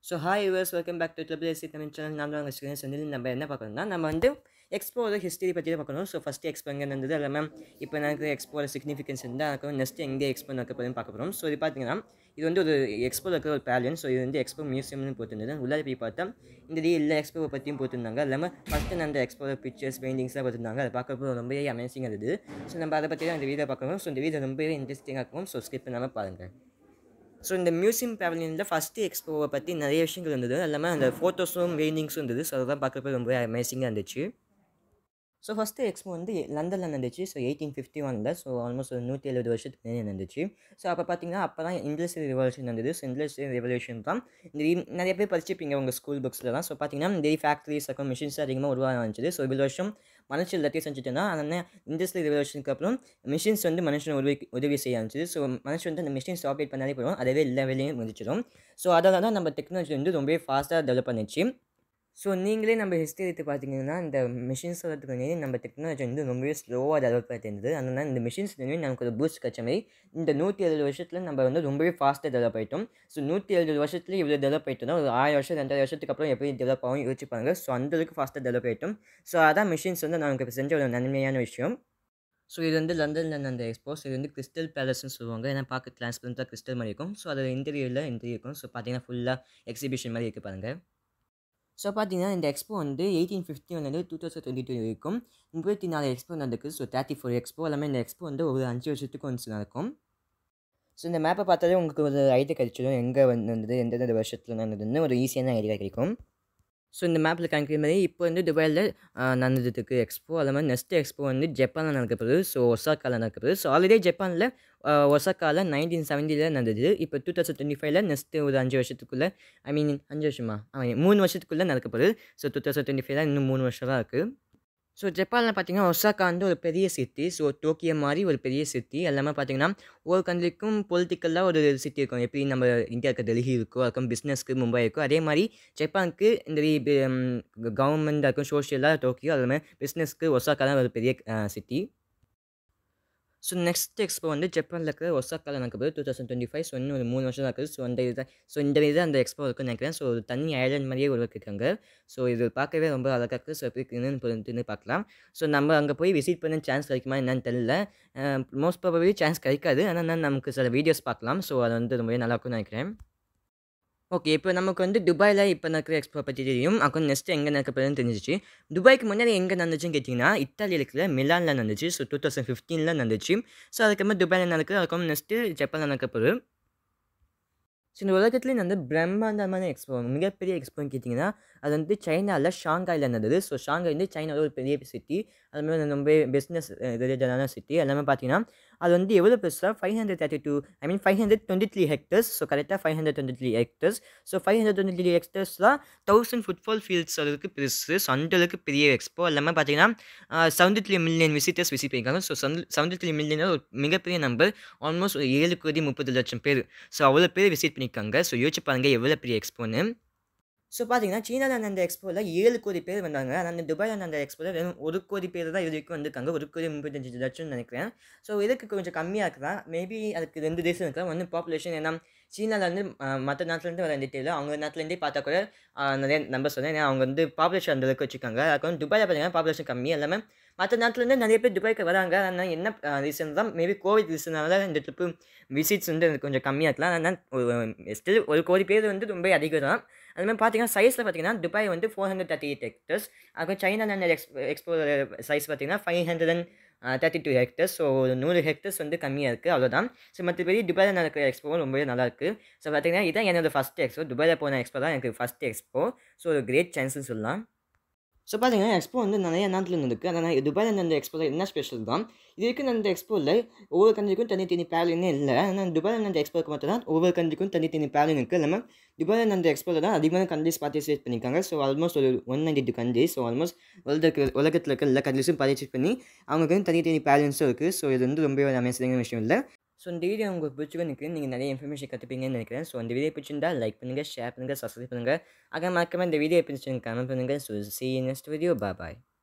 so hi yours welcome back to triple SC Tamil channel நான் தான் உங்கள் ஸ்டூடெண்ட்ஸ் வந்து நம்ம என்ன பார்க்கணும்னா நம்ம வந்து எக்ஸ்போட ஹிஸ்ட்ரி பற்றி தான் பார்க்கணும் ஸோ ஃபஸ்ட்டு எக்ஸ்போ எங்கே இருந்தது எல்லாமே இப்போ எனக்கு எக்ஸ்போட சிக்னிஃபிகன்ஸ் இருந்தால் அதுக்கு நெக்ஸ்ட் எங்கே எக்ஸ்போ நடக்க போகுதுன்னு பார்க்க போகிறோம் ஸோ இது பார்த்தீங்கன்னா இது வந்து ஒரு எக்ஸ்போ இருக்கிற ஒரு பேலியன் ஸோ இது வந்து எக்ஸ்போ மியூசியம்னு போட்டிருந்தது உள்ளே போய் பார்த்தா இந்த டே எல்லா எக்ஸ்போவை பற்றியும் போட்டிருந்தாங்க எல்லாமே ஃபஸ்ட்டு அந்த எக்ஸ்போட பிக்சர்ஸ் பெயிண்டிங்ஸ்லாம் போட்டிருந்தாங்க அதை பார்க்குறப்போ ரொம்பவே அமேசிங்காக இருந்தது ஸோ நம்ம அதை பற்றி தான் இந்த வீடியோ பார்க்கணும் ஸோ இந்த வீடியோ ரொம்பவே இன்ட்ரெஸ்டிங்காக இருக்கும் ஸோ ஸ்கிப் பண்ணாமல் பாருங்கள் ஸோ இந்த மியூசியம் பேவலியனில் ஃபஸ்ட்டு எக்ஸ்போவை பற்றி நிறைய விஷயங்கள் இருந்தது எல்லாமே அந்த ஃபோட்டோஸும் பெயிண்டிங்ஸும் இருந்தது ஸோ அதெல்லாம் பார்க்குறப்ப ரொம்ப அமேசிங்காக இருந்துச்சு ஸோ ஃபஸ்ட்டு எக்ஸ்போ வந்து லண்டனில் நடந்துச்சு ஸோ எயிட்டீன் ஃபிஃப்டி ஒனில் ஸோ ஆல்மோஸ்ட் ஒரு நூற்றி எழுபது வருஷத்துக்கு முன்னாடி நடந்துச்சு ஸோ அப்போ பார்த்தீங்கன்னா அப்போ தான் இண்டஸ்ட்ரியல் ரெவல்யூஷன் நடந்தது ஸோ இண்டஸ்ட்ரியல் ரெவல்யூஷன் தான் இந்த இ- நிறைய பேர் படிச்சிருப்பீங்க உங்கள் ஸ்கூல் புக்ஸில் தான் ஸோ பார்த்தீங்கன்னா இந்த ஃபேக்ட்ரிஸ் அப்புறம் மிஷின்ஸ் அதிகமாக உருவாக ஆரம்பிச்சது ஸோ இவ்வளோ வருஷம் மனுஷன் எல்லாத்தையும் செஞ்சுட்டோன்னா அதனால் இண்டஸ்ட்ரியல் ரெவல்யூஷனுக்கு அப்புறம் மிஷின்ஸ் வந்து மனுஷன் உதவி உதவி செய்ய ஆரம்பிச்சது ஸோ மனுஷன் வந்து அந்த மிஷின்ஸ் ஆப்ரேட் பண்ணாலே போதும் அதவே எல்லா வேலையும் முடிச்சிடும் ஸோ அதனால தான் நம்ம டெக்னாலஜி வந்து ரொம்பவே ஃபாஸ்ட்டாக டெவலப் பண்ணுச்சு ஸோ நீங்களே நம்ம ஹிஸ்ட்ரி எடுத்து பார்த்தீங்கன்னா இந்த மிஷின்ஸ் வரதுக்கு முன்னாடி நம்ம டெக்னாலஜி வந்து ரொம்பவே ஸ்லோவாக டெவலப் ஆகிட்டு இருந்தது அதனால் இந்த மிஷின்ஸ் நமக்கு ஒரு பூஸ்ட் கிடச்ச மாதிரி இந்த நூற்றி எழுபது வருஷத்தில் நம்ம வந்து ரொம்பவே ஃபாஸ்ட்டாக டெவலப் ஆகிட்டோம் ஸோ நூற்றி எழுபது வருஷத்துல இவ்வளோ டெவலப் ஆகிட்டோம் ஒரு ஆயிரம் வருஷம் ரெண்டாயிரம் வருஷத்துக்கு அப்புறம் எப்படி டெவலப் ஆகும் யோசிச்சு பாருங்க ஸோ அந்தளவுக்கு ஃபாஸ்ட்டாக டெவலப் ஆகிட்டோம் ஸோ அதான் மிஷின்ஸ் வந்து நமக்கு இப்போ செஞ்ச ஒரு நன்மையான விஷயம் ஸோ இது வந்து லண்டனில் அந்த எக்ஸ்போஸ் இது வந்து கிறிஸ்டல் பேலஸ்னு சொல்லுவாங்க ஏன்னா பார்க்க டிரான்ஸ்பரண்ட்டாக கிறிஸ்டல் மாதிரி இருக்கும் ஸோ அது இன்டீரியரில் இன்டீரியர் இருக்கும் ஸோ பார்த்தீங்கன்னா ஃபுல்லாக எக்ஸிபிஷன் மாதிரி இருக்குது பாருங்கள் ஸோ பார்த்தீங்கன்னா இந்த எக்ஸ்போ வந்து எயிட்டீன் ஃபிஃப்டி ஒன்லேருந்து டூ தௌசண்ட் டுவெண்ட்டி டூ வரைக்கும் முப்பத்தி நாலு எக்ஸ்போ நடக்குது ஸோ தேர்ட்டி ஃபோர் எக்ஸ்போ எல்லாமே இந்த எக்ஸ்போ வந்து ஒரு அஞ்சு வருஷத்துக்கு ஒன்ஸ் நடக்கும் ஸோ இந்த மேப்பை பார்த்தாலே உங்களுக்கு ஒரு ஐடியா கிடைச்சிடும் எங்கே வந்தது எந்தெந்த வருஷத்தில் நடந்ததுன்னு ஒரு ஈஸியான ஐடியா கிடைக்கும் ஸோ இந்த மேப்பில் காமிக்கிற மாதிரி இப்போ வந்து துபாயில் நடந்ததுக்கு எக்ஸ்போ அது மாதிரி நெக்ஸ்ட் எக்ஸ்போ வந்து ஜப்பானில் நடக்கப்படுது ஸோ ஒசாக்காவில் நடக்கப்படுது ஸோ ஆல்ரெடி ஜப்பானில் ஒசாக்காவில் நைன்டீன் செவன்ட்டியில் நடந்தது இப்போ டூ தௌசண்ட் டுவெண்ட்டி ஃபைவ்ல நெக்ஸ்ட் ஒரு அஞ்சு வருஷத்துக்குள்ளே ஐ மீன் அஞ்சு வருஷமா ஐ மீன் மூணு வருஷத்துக்குள்ளே நடக்கப்படுது ஸோ டூ தௌசண்ட் டுவெண்ட்டி ஃபைவ்ல இன்னும் மூணு வருஷம் தான் இருக்குது ஸோ ஜப்பானில் பார்த்தீங்கன்னா ஒசாக்கா வந்து ஒரு பெரிய சிட்டி ஸோ டோக்கியோ மாதிரி ஒரு பெரிய சிட்டி எல்லாமே பார்த்தீங்கன்னா ஒவ்வொரு கண்ட்ரிக்கும் பொலிட்டிக்கலாக ஒரு சிட்டி இருக்கும் எப்படி நம்ம இந்தியாவுக்கு டெல்லி இருக்கோ அதுக்கும் பிஸ்னஸ்க்கு மும்பை இருக்கோ அதே மாதிரி ஜப்பானுக்கு இந்த கவர்மெண்ட் இருக்கும் சோஷியலாக டோக்கியோ அது மாதிரி பிஸ்னஸ்க்கு ஒசாக்கா தான் ஒரு பெரிய சிட்டி ஸோ நெக்ஸ்ட் எக்ஸ்போ வந்து ஜப்பானில் இருக்கிற ஒசாக்காவில் நடக்குது two thousand twenty five so இன்னும் ஒரு மூணு வருஷம் இருக்குது ஸோ அந்த இது ஸோ இந்த இது அந்த எக்ஸ்போ இருக்குன்னு நினைக்கிறேன் ஸோ ஒரு தனி ஐலாண்ட் மாதிரியே உருவாக்கிருக்காங்க ஸோ இது பார்க்கவே ரொம்ப அழகாக இருக்குது ஸோ எப்படி இருக்குன்னு பொறுத்துன்னு பார்க்கலாம் ஸோ நம்ம அங்கே போய் விசிட் பண்ண சான்ஸ் கிடைக்குமா என்னன்னு தெரியல மோஸ்ட் ப்ராபபிளி சான்ஸ் கிடைக்காது ஆனால் நமக்கு சில வீடியோஸ் பார்க்கலாம் ஸோ அது வந்து ரொம்பவே நல்லா இருக்கும்னு நினைக்கிறேன் ஓகே இப்போ நமக்கு வந்து துபாயில் இப்போ நடக்கிற எக்ஸ்போ பற்றி தெரியும் அப்புறம் நெக்ஸ்ட் எங்கே நடக்கப்படுதுன்னு தெரிஞ்சிச்சு துபாய்க்கு முன்னாடி எங்கே நடந்துச்சுன்னு கேட்டிங்கன்னா இத்தாலியில் இருக்கிற மிலானில் நடந்துச்சு ஸோ டூ தௌசண்ட் ஃபிஃப்டீனில் நடந்துச்சு ஸோ அதுக்கப்புறம் துபாயில் நடக்குது அதுக்கப்புறம் நெக்ஸ்ட்டு ஜப்பானில் நடக்கப்படுது ஸோ இந்த உலகத்துலேயே வந்து பிரம்மாண்டமான எக்ஸ்போ மிகப்பெரிய எக்ஸ்போன்னு கேட்டிங்கன்னா அது வந்து சைனாவில் ஷாங்காயில் நடந்தது ஸோ ஷாங்காய் வந்து சைனாவில் ஒரு பெரிய சிட்டி அது மாதிரி ரொம்ப பிஸ்னஸ் ரிலேட்டடான சிட்டி எல்லாமே பார்த்தீங்கன்னா அது வந்து எவ்வளோ பெருசாக five hundred thirty two I mean five hundred twenty three hectares so கரெக்டாக five hundred twenty three hectares so five hundred twenty three ஹெக்டர்ஸ்லாம் தௌசண்ட் ஃபுட்பால் ஃபீல்ட்ஸ் அளவுக்கு பெருசு ஸோ அந்த அளவுக்கு பெரிய எக்ஸ்போ எல்லாமே பார்த்தீங்கன்னா seventy three million visitors visit பண்ணியிருக்காங்க ஸோ செவன்டி த்ரீ மில்லியன் ஒரு மிகப்பெரிய நம்பர் ஆல்மோஸ்ட் ஒரு ஏழு கோடி முப்பது லட்சம் பேர் ஸோ அவ்வளோ பேர் விசிட் பண்ணியிருக்காங்க ஸோ யோசிச்சு பாருங்கள் எவ்வளோ பெரிய எக்ஸ்போன்னு ஸோ பார்த்தீங்கன்னா சீனாவில் நடந்த எக்ஸ்போவில் ஏழு கோடி பேர் வந்தாங்க ஆனால் அந்த துபாயில் நடந்த எக்ஸ்போவில் வெறும் ஒரு கோடி பேர் தான் இது வரைக்கும் வந்திருக்காங்க ஒரு கோடி முப்பத்தஞ்சு லட்சம்னு நினைக்கிறேன் ஸோ இதுக்கு கொஞ்சம் கம்மியாக இருக்கலாம் மேபி அதுக்கு ரெண்டு தேசம் இருக்கலாம் ஒன்று பாப்புலேஷன் ஏன்னா சீனாவில் வந்து மற்ற நாட்டிலேருந்து வர டீட்டெயில் அவங்க நாட்டிலேருந்தே பார்த்தா கூட ஆஹ், நிறைய நம்பர் சொன்னேன் ஏன்னா அவங்க வந்து பாப்புலேஷன் அந்த அளவுக்கு வச்சுருக்காங்க அதுக்கு வந்து துபாயில் பார்த்தீங்கன்னா பாப்புலேஷன் கம்மி எல்லாமே மற்ற நாட்டிலேருந்து நிறைய பேர் துபாய்க்கு வராங்க ஆனால் என்ன ரீசன் தான் மேபி கோவிட் ரீசனால இந்த ட்ரிப்பு விசிட்ஸ் வந்து எனக்கு கொஞ்சம் கம்மியாக இருக்கலாம் ஆனால் ஸ்டில் ஒரு கோடி பேர் வந்து ரொம்ப அதிகம் தான் அது மாதிரி பார்த்தீங்கன்னா சைஸில் பார்த்தீங்கன்னா துபாய் வந்து four hundred thirty eight hectares அதுக்கு சைனா நடந்த எக்ஸ்போ எக்ஸ்போ சைஸ் பார்த்தீங்கன்னா five hundred and thirty two hectares so ஒரு நூறு ஹெக்டர்ஸ் வந்து கம்மியாக இருக்குது அவ்வளோதான் ஸோ மற்றபடி துபாயில் நடக்கிற எக்ஸ்போவும் ரொம்பவே நல்லா இருக்குது ஸோ பார்த்தீங்கன்னா இதான் என்னோட ஃபஸ்ட் எக்ஸ்போ துபாயில் போன எக்ஸ்போ தான் எனக்கு ஃபஸ்ட் எக்ஸ்போ ஸோ ஒரு கிரேட் சான்ஸ்னு சொல்லலாம் ஸோ பார்த்தீங்கன்னா எக்ஸ்போ வந்து நிறைய நாட்டில் இருந்திருக்கு ஆனால் துபாயில் நடந்த எக்ஸ்போவில் என்ன ஸ்பெஷல் தான் இது வரைக்கும் நடந்த எக்ஸ்போவில் ஒவ்வொரு கண்ட்ரிக்கும் தனித்தனி பேலினே இல்லை ஆனால் துபாயில் நடந்த எக்ஸ்போக்கு மட்டும் தான் ஒவ்வொரு கண்ட்ரிக்கும் தனித்தனி பேலின் இருக்குது இல்லாமல் துபாயில் நடந்த எக்ஸ்போவில் தான் அதிகமான கண்ட்ரிஸ் பார்ட்டிசிபேட் பண்ணியிருக்காங்க ஸோ ஆல்மோஸ்ட் ஒரு one ninety two countries so almost உலகத்தில் உலகத்தில் இருக்க எல்லா கண்ட்ரிஸும் பார்ட்டிசிபேட் பண்ணி அவங்களுக்கு வந்து தனித்தனி பேலன்ஸும் இருக்குது ஸோ இது வந்து ரொம்ப ஒரு அமேசிங்கான விஷயம் இல்லை ஸோ இந்த வீடியோ உங்களுக்கு பிடிச்சிருக்கும் நினைக்கிறேன் நீங்கள் நிறைய இன்ஃபர்மேஷன் கற்றுப்பீங்கன்னு நினைக்கிறேன் ஸோ இந்த வீடியோ பிடிச்சிருந்தா லைக் பண்ணுங்கள் ஷேர் பண்ணுங்கள் சப்ஸ்கிரைப் பண்ணுங்கள் அங்கே மறக்காம இந்த வீடியோ பிடிச்சிருங்க கமெண்ட் பண்ணுங்கள் ஸோ சி நெக்ஸ்ட் வீடியோ பாய்